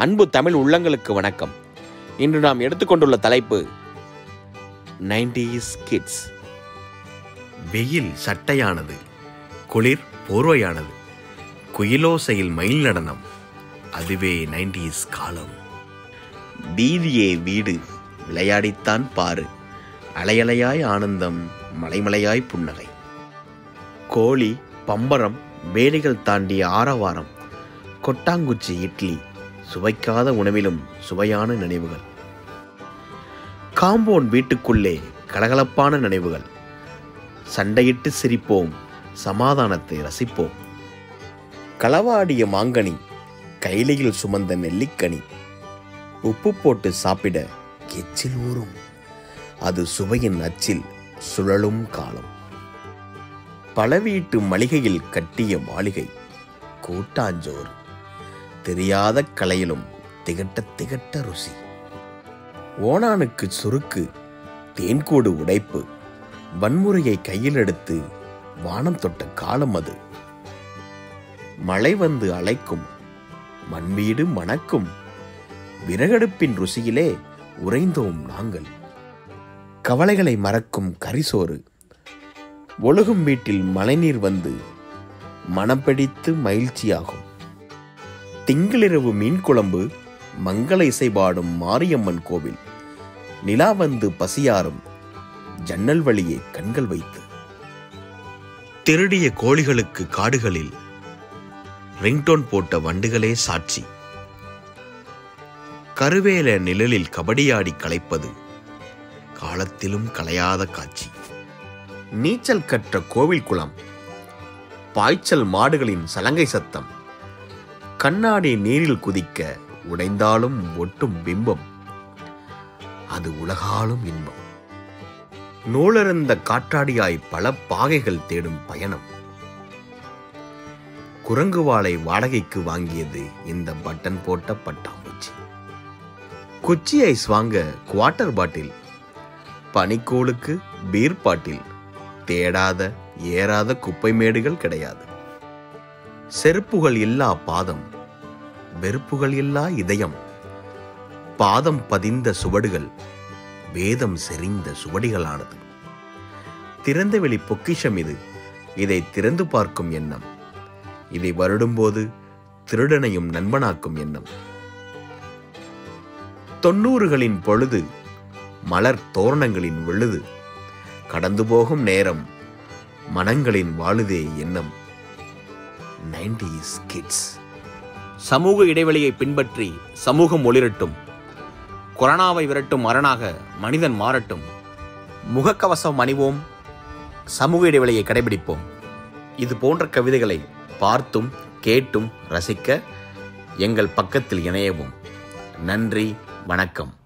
அன்பு தமிழ் உள்ளங்களுக்கு வணக்கம் இன்று நாம் எடுத்துக்கொண்டுள்ள தலைப்பு 90s கிட்ஸ் வெயில் சட்டையானது குளிர் போர்வையானது குயிலோசையில் மயில் நடனம் அதுவே நைன்டிஸ் காலம் வீதியே வீடு விளையாடித்தான் பாரு அலையலையாய் ஆனந்தம் மலைமலையாய் புன்னகை கோழி பம்பரம் வேலிகள் தாண்டிய ஆரவாரம் கொட்டாங்குச்சி இட்லி சுவைக்காத உணவிலும் சுவையான நினைவுகள் காம்பவுண்ட் வீட்டுக்குள்ளே கலகலப்பான நினைவுகள் சண்டையிட்டு சிரிப்போம் சமாதானத்தை ரசிப்போம் களவாடிய மாங்கனி கைலியில் சுமந்த நெல்லிக்கனி உப்பு போட்டு சாப்பிட எச்சில் ஊறும் அது சுவையின் அச்சில் சுழலும் காலம் பல வீட்டு மளிகையில் கட்டிய மாளிகை கூட்டாஞ்சோறு தெரியாத கலையிலும் திகட்ட திகட்ட ருசி ஓணானுக்கு சுருக்கு தேன்கூடு உடைப்பு வன்முறையை கையில் எடுத்து வானம் தொட்ட காலம் அது மழை வந்து அழைக்கும் மண்வீடு மணக்கும் விறகடுப்பின் ருசியிலே உறைந்தோம் நாங்கள் கவலைகளை மறக்கும் கரிசோறு ஒழுகும் வீட்டில் மழைநீர் வந்து மனம் பிடித்து மகிழ்ச்சியாகும் திங்களிரவு மீன் குழம்பு மங்கள இசை பாடும் மாரியம்மன் கோவில் நிலா வந்து பசியாரும் ஜன்னல் வழியே கண்கள் வைத்து திருடிய கோழிகளுக்கு காடுகளில் ரிங்டோன் போட்ட வண்டுகளே சாட்சி கருவேல நிழலில் கபடியாடி களைப்பது காலத்திலும் கலையாத காட்சி நீச்சல் கற்ற கோவில் குளம் பாய்ச்சல் மாடுகளின் சலங்கை சத்தம் கண்ணாடி நீரில் குதிக்க உடைந்தாலும் ஒட்டும் பிம்பம் அது உலகாலும் இன்பம் நூலறிந்த காற்றாடியாய் பல பாகைகள் தேடும் பயணம் குரங்கு வாளை வாடகைக்கு வாங்கியது இந்த பட்டன் போட்ட பட்டாம்பூச்சி குச்சி ஐஸ் வாங்க குவார்ட்டர் பாட்டில் பனிக்கூழுக்கு பீர் பாட்டில் தேடாத ஏறாத குப்பை மேடுகள் கிடையாது செருப்புகள் இல்லா பாதம் வெறுப்புகள் இல்லா இதயம் பாதம் பதிந்த சுவடுகள் வேதம் செறிந்த சுவடிகளானது திறந்தவெளி பொக்கிஷம் இது இதை திறந்து பார்க்கும் எண்ணம் இதை வருடும்போது திருடனையும் நண்பனாக்கும் எண்ணம் தொண்ணூறுகளின் பொழுது மலர் தோரணங்களின் விழுது கடந்து போகும் நேரம் மனங்களின் வாழுதே எண்ணம் 90s கிட்ஸ் சமூக இடைவெளியை பின்பற்றி சமூகம் ஒளிரட்டும் கொரோனாவை விரட்டும் அரணாக மனிதன் மாறட்டும் முகக்கவசம் அணிவோம் சமூக இடைவெளியை கடைபிடிப்போம் இது போன்ற கவிதைகளை பார்த்தும் கேட்டும் ரசிக்க எங்கள் பக்கத்தில் இணையவும் நன்றி வணக்கம்